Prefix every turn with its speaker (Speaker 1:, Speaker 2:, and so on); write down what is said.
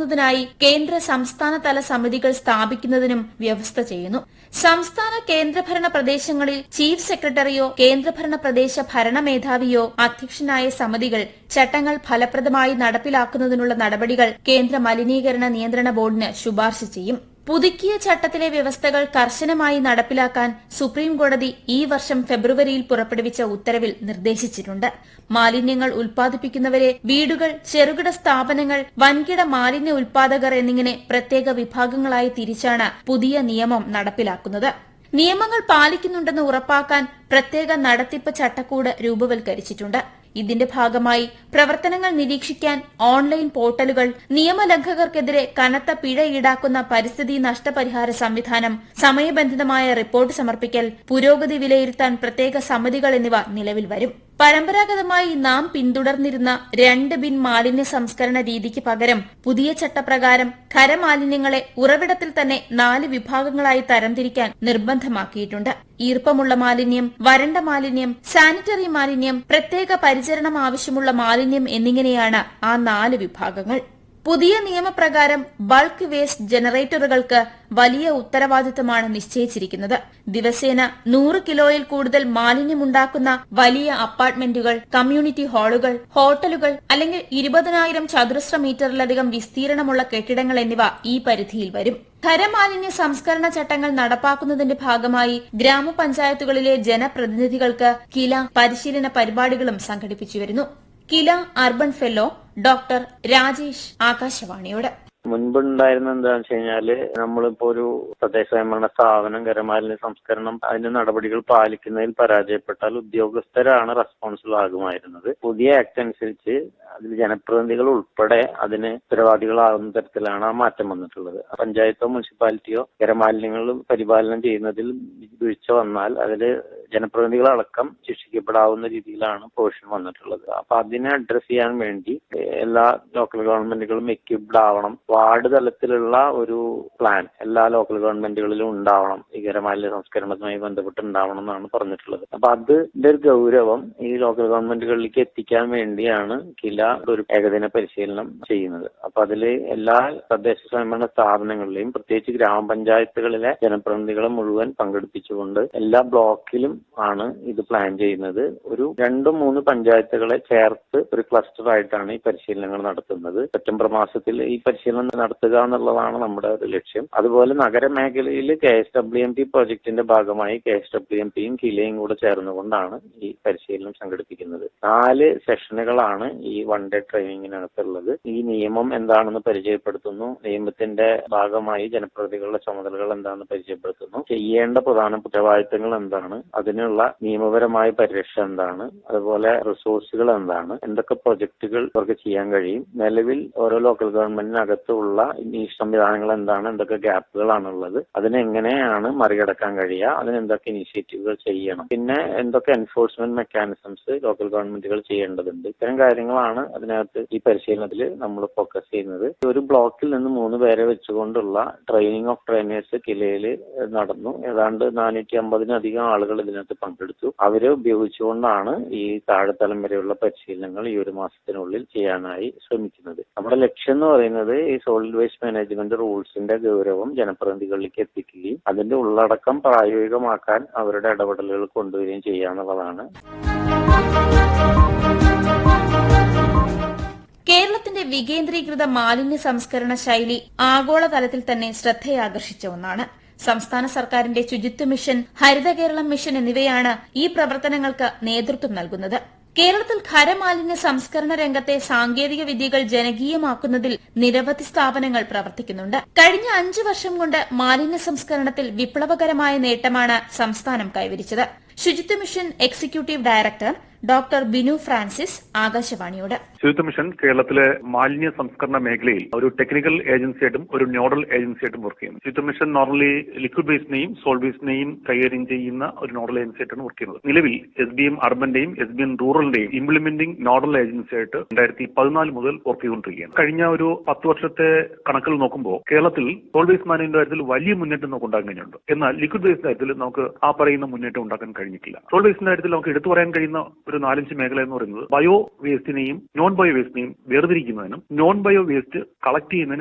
Speaker 1: നടപ്പാക്കുന്നതിനായി കേന്ദ്ര സംസ്ഥാന തല സമിതികൾ സ്ഥാപിക്കുന്നതിനും വ്യവസ്ഥ ചെയ്യുന്നു സംസ്ഥാന കേന്ദ്രഭരണ പ്രദേശങ്ങളിൽ ചീഫ് സെക്രട്ടറിയോ കേന്ദ്രഭരണ പ്രദേശ ഭരണമേധാവിയോ അധ്യക്ഷനായ സമിതികൾ ചട്ടങ്ങൾ ഫലപ്രദമായി നടപ്പിലാക്കുന്നതിനുള്ള നടപടികൾ കേന്ദ്ര മലിനീകരണ നിയന്ത്രണ ബോർഡിന് ശുപാർശ ചെയ്യും പുതുക്കിയ ചട്ടത്തിലെ വ്യവസ്ഥകൾ കർശനമായി നടപ്പിലാക്കാൻ സുപ്രീംകോടതി ഈ വർഷം ഫെബ്രുവരിയിൽ പുറപ്പെടുവിച്ച ഉത്തരവിൽ നിർദ്ദേശിച്ചിട്ടുണ്ട് മാലിന്യങ്ങൾ ഉൽപ്പാദിപ്പിക്കുന്നവരെ വീടുകൾ ചെറുകിട സ്ഥാപനങ്ങൾ വൻകിട മാലിന്യ ഉൽപ്പാദകർ എന്നിങ്ങനെ പ്രത്യേക വിഭാഗങ്ങളായി തിരിച്ചാണ് പുതിയ നിയമം നടപ്പിലാക്കുന്നത് നിയമങ്ങൾ പാലിക്കുന്നുണ്ടെന്ന് ഉറപ്പാക്കാൻ പ്രത്യേക നടത്തിപ്പ് ചട്ടക്കൂട് രൂപവൽക്കരിച്ചിട്ടുണ്ട് ഇതിന്റെ ഭാഗമായി പ്രവർത്തനങ്ങൾ നിരീക്ഷിക്കാൻ ഓൺലൈൻ പോർട്ടലുകൾ നിയമലംഘകർക്കെതിരെ കനത്ത പിഴ ഈടാക്കുന്ന പരിസ്ഥിതി നഷ്ടപരിഹാര സംവിധാനം സമയബന്ധിതമായ റിപ്പോർട്ട് സമർപ്പിക്കൽ പുരോഗതി വിലയിരുത്താൻ പ്രത്യേക സമിതികൾ എന്നിവ നിലവിൽ വരും പരമ്പരാഗതമായി നാം പിന്തുടർന്നിരുന്ന രണ്ട് ബിൻ മാലിന്യ സംസ്കരണ രീതിക്ക് പകരം പുതിയ ചട്ടപ്രകാരം ഖരമാലിന്യങ്ങളെ ഉറവിടത്തിൽ തന്നെ നാല് വിഭാഗങ്ങളായി തരംതിരിക്കാൻ നിർബന്ധമാക്കിയിട്ടുണ്ട് ഈർപ്പമുള്ള മാലിന്യം വരണ്ട മാലിന്യം സാനിറ്ററി മാലിന്യം പ്രത്യേക പരിചരണം ആവശ്യമുള്ള മാലിന്യം എന്നിങ്ങനെയാണ് ആ നാല് വിഭാഗങ്ങൾ പുതിയ നിയമപ്രകാരം ബൾക്ക് വേസ്റ്റ് ജനറേറ്ററുകൾക്ക് വലിയ ഉത്തരവാദിത്തമാണ് നിശ്ചയിച്ചിരിക്കുന്നത് ദിവസേന നൂറ് കിലോയിൽ കൂടുതൽ മാലിന്യമുണ്ടാക്കുന്ന വലിയ അപ്പാർട്ട്മെന്റുകൾ കമ്മ്യൂണിറ്റി ഹാളുകൾ ഹോട്ടലുകൾ അല്ലെങ്കിൽ ഇരുപതിനായിരം ചതുരശ്ര മീറ്ററിലധികം വിസ്തീർണമുള്ള കെട്ടിടങ്ങൾ എന്നിവ ഈ പരിധിയിൽ വരും ഖരമാലിന്യ സംസ്കരണ ചട്ടങ്ങൾ നടപ്പാക്കുന്നതിന്റെ ഭാഗമായി ഗ്രാമപഞ്ചായത്തുകളിലെ ജനപ്രതിനിധികൾക്ക് കില പരിശീലന പരിപാടികളും സംഘടിപ്പിച്ചുവരുന്നു KILA urban fellow doctor Rajesh ആകാശവാണിയോട്
Speaker 2: മുൻപുണ്ടായിരുന്ന എന്താണെന്ന് വെച്ച് കഴിഞ്ഞാല് നമ്മളിപ്പോ ഒരു തദ്ദേശ സ്വയംഭരണ സ്ഥാപനം കരമാലിന്യ സംസ്കരണം അതിന്റെ നടപടികൾ പാലിക്കുന്നതിൽ പരാജയപ്പെട്ടാൽ ഉദ്യോഗസ്ഥരാണ് റെസ്പോൺസിബിൾ ആകുമായിരുന്നത് പുതിയ ആക്ട് അനുസരിച്ച് അതിൽ ജനപ്രതിനിധികൾ ഉൾപ്പെടെ അതിന് ഉത്തരവാദികളാകുന്ന തരത്തിലാണ് ആ മാറ്റം വന്നിട്ടുള്ളത് പഞ്ചായത്തോ മുനിസിപ്പാലിറ്റിയോ കരമാലിന്യങ്ങൾ പരിപാലനം ചെയ്യുന്നതിൽ വീഴ്ച വന്നാൽ അതിൽ ജനപ്രതിനിധികളടക്കം ശിക്ഷിക്കപ്പെടാവുന്ന രീതിയിലാണ് പ്രൊവിഷൻ വന്നിട്ടുള്ളത് അപ്പൊ അതിനെ അഡ്രസ് ചെയ്യാൻ വേണ്ടി എല്ലാ ലോക്കൽ ഗവൺമെന്റുകളും എക്യുപ്ഡ് ആവണം വാർഡ് തലത്തിലുള്ള ഒരു പ്ലാൻ എല്ലാ ലോക്കൽ ഗവൺമെന്റുകളിലും ഉണ്ടാവണം ഈ ഖരമാലിന്യ സംസ്കരണവുമായി ബന്ധപ്പെട്ട് ഉണ്ടാവണം എന്നാണ് പറഞ്ഞിട്ടുള്ളത് അപ്പൊ അതിന്റെ ഒരു ഗൗരവം ഈ ലോക്കൽ ഗവൺമെന്റുകളിലേക്ക് എത്തിക്കാൻ വേണ്ടിയാണ് കില ഒരു ഏകദിന പരിശീലനം ചെയ്യുന്നത് അപ്പൊ അതിൽ എല്ലാ തദ്ദേശ സ്വയംഭരണ സ്ഥാപനങ്ങളിലെയും പ്രത്യേകിച്ച് ഗ്രാമപഞ്ചായത്തുകളിലെ ജനപ്രതിനിധികളെ മുഴുവൻ പങ്കെടുപ്പിച്ചുകൊണ്ട് എല്ലാ ബ്ലോക്കിലും ആണ് ഇത് പ്ലാൻ ചെയ്യുന്നത് ഒരു രണ്ടും മൂന്ന് പഞ്ചായത്തുകളെ ചേർത്ത് ഒരു ക്ലസ്റ്റർ ആയിട്ടാണ് ഈ പരിശീലനങ്ങൾ നടത്തുന്നത് സെപ്റ്റംബർ മാസത്തിൽ ഈ പരിശീലനം നടത്തുക എന്നുള്ളതാണ് നമ്മുടെ ഒരു ലക്ഷ്യം അതുപോലെ നഗരമേഖലയിൽ K S W M P പ്രോജക്ടിന്റെ ഭാഗമായി കെ എസ് ഡബ്ല്യു എം പിയും കിലയും കൂടെ ചേർന്നുകൊണ്ടാണ് ഈ പരിശീലനം സംഘടിപ്പിക്കുന്നത് നാല് സെഷനുകളാണ് ഈ വൺ ഡേ ട്രെയിനിങ്ങിനകത്തുള്ളത് ഈ നിയമം എന്താണെന്ന് പരിചയപ്പെടുത്തുന്നു നിയമത്തിന്റെ ഭാഗമായി ജനപ്രതിനിധികളുടെ ചുമതലകൾ എന്താണെന്ന് പരിചയപ്പെടുത്തുന്നു ചെയ്യേണ്ട പ്രധാന ഉത്തരവാദിത്തങ്ങൾ എന്താണ് അതിനുള്ള നിയമപരമായ പരിരക്ഷ എന്താണ് അതുപോലെ റിസോഴ്സുകൾ എന്താണ് എന്തൊക്കെ പ്രൊജക്ടുകൾ ഇവർക്ക് ചെയ്യാൻ കഴിയും നിലവിൽ ഓരോ ലോക്കൽ ഗവൺമെന്റിനകത്തുള്ള ഈ സംവിധാനങ്ങൾ എന്താണ് എന്തൊക്കെ ഗ്യാപ്പുകളാണ് ഉള്ളത് അതിനെങ്ങനെയാണ് മറികടക്കാൻ കഴിയുക അതിന് എന്തൊക്കെ ഇനിഷ്യേറ്റീവുകൾ ചെയ്യണം പിന്നെ എന്തൊക്കെ എൻഫോഴ്സ്മെന്റ് മെക്കാനിസംസ് ലോക്കൽ ഗവൺമെന്റുകൾ ചെയ്യേണ്ടതുണ്ട് ഇത്തരം കാര്യങ്ങളാണ് അതിനകത്ത് ഈ പരിശീലനത്തിൽ നമ്മൾ ഫോക്കസ് ചെയ്യുന്നത് ഒരു ബ്ലോക്കിൽ നിന്ന് മൂന്ന് പേരെ വെച്ചുകൊണ്ടുള്ള ട്രെയിനിങ് ഓഫ് ട്രെയിനേഴ്സ് കിലയിൽ നടന്നു ഏതാണ്ട് നാനൂറ്റി അമ്പതിനധികം ആളുകൾ ഇതിനകത്ത് പങ്കെടുത്തു അവരെ ഉപയോഗിച്ചുകൊണ്ടാണ് ഈ താഴെത്തലം വരെയുള്ള പരിശീലനങ്ങൾ ഈ ഒരു മാസത്തിനുള്ളിൽ ചെയ്യാനായി ശ്രമിക്കുന്നത് നമ്മുടെ ലക്ഷ്യം എന്ന് പറയുന്നത് ഈ സോളിഡ് വേസ്റ്റ് മാനേജ്മെന്റ് റൂൾസിന്റെ ഗൗരവം ജനപ്രതിനിധികളിലേക്ക് എത്തിക്കുകയും അതിന്റെ ഉള്ളടക്കം പ്രായോഗികമാക്കാൻ അവരുടെ ഇടപെടലുകൾ കൊണ്ടുവരികയും ചെയ്യുക എന്നുള്ളതാണ്
Speaker 1: കേരളത്തിന്റെ വികേന്ദ്രീകൃത മാലിന്യ സംസ്കരണ ശൈലി ആഗോളതലത്തിൽ തന്നെ ശ്രദ്ധയാകർഷിച്ച ഒന്നാണ് സംസ്ഥാന സർക്കാരിന്റെ ശുചിത്വ മിഷൻ ഹരിത കേരളം മിഷൻ എന്നിവയാണ് ഈ പ്രവർത്തനങ്ങൾക്ക് നേതൃത്വം നൽകുന്നത് കേരളത്തിൽ ഖരമാലിന്യ സംസ്കരണ രംഗത്തെ സാങ്കേതിക വിദ്യകൾ ജനകീയമാക്കുന്നതിൽ നിരവധി സ്ഥാപനങ്ങൾ പ്രവർത്തിക്കുന്നുണ്ട് കഴിഞ്ഞ അഞ്ചു വർഷം കൊണ്ട് മാലിന്യ സംസ്കരണത്തിൽ വിപ്ലവകരമായ നേട്ടമാണ് സംസ്ഥാനം കൈവരിച്ചത് Suchitwa mission executive director doctor Binu Francis ആകാശവാണിയോട്
Speaker 3: ശുചിത്വ മിഷൻ കേരളത്തിലെ മാലിന്യ സംസ്കരണ മേഖലയിൽ ഒരു ടെക്നിക്കൽ ഏജൻസിയായിട്ടും ഒരു നോഡൽ ഏജൻസിയായിട്ടും വർക്ക് ചെയ്യുന്നു ശുചിത്വ മിഷൻ നോർമലി ലിക്വിഡ് വേസ്റ്റിനെയും സോൾഡ് വേസ്റ്റിനെയും കൈകാര്യം ചെയ്യുന്ന ഒരു നോഡൽ ഏജൻസിയായിട്ടാണ് വർക്ക് ചെയ്യുന്നത് നിലവിൽ എസ് ബി എം അർബന്റെയും എസ് ബി എം റൂറലിന്റെയും ഇംപ്ലിമെന്റിംഗ് നോഡൽ ഏജൻസിയായിട്ട് രണ്ടായിരത്തി പതിനാല് മുതൽ വർക്ക് ചെയ്തുകൊണ്ടിരിക്കുകയാണ് കഴിഞ്ഞ ഒരു പത്ത് വർഷത്തെ കണക്കുകൾ നോക്കുമ്പോൾ കേരളത്തിൽ സോൾഡ് വേസ്റ്റ് മാനേജ്മെന്റ് കാര്യത്തിൽ വലിയ മുന്നേറ്റം നമുക്ക് ഉണ്ടാക്കാൻ കഴിഞ്ഞുണ്ട് എന്നാൽ ലിക്വിഡ് വേസ്റ്റ് കാര്യത്തിൽ നമുക്ക് ആ പറയുന്ന മുന്നേറ്റം ഉണ്ടാക്കാൻ കഴിഞ്ഞിട്ടില്ല സോൾഡ് വേസ്റ്റിന്റെ കാര്യത്തിൽ നമുക്ക് എടുത്തു പറയാൻ കഴിയുന്ന ഒരു നാലഞ്ച് മേഖല എന്ന് പറയുന്നത് ബയോ വേസ്റ്റിനെയും നോൺ ബയോ വേസ്റ്റിനെയും വേർതിരിക്കുന്നതിനും നോൺ ബയോ വേസ്റ്റ് കളക്ട് ചെയ്യുന്നതിനും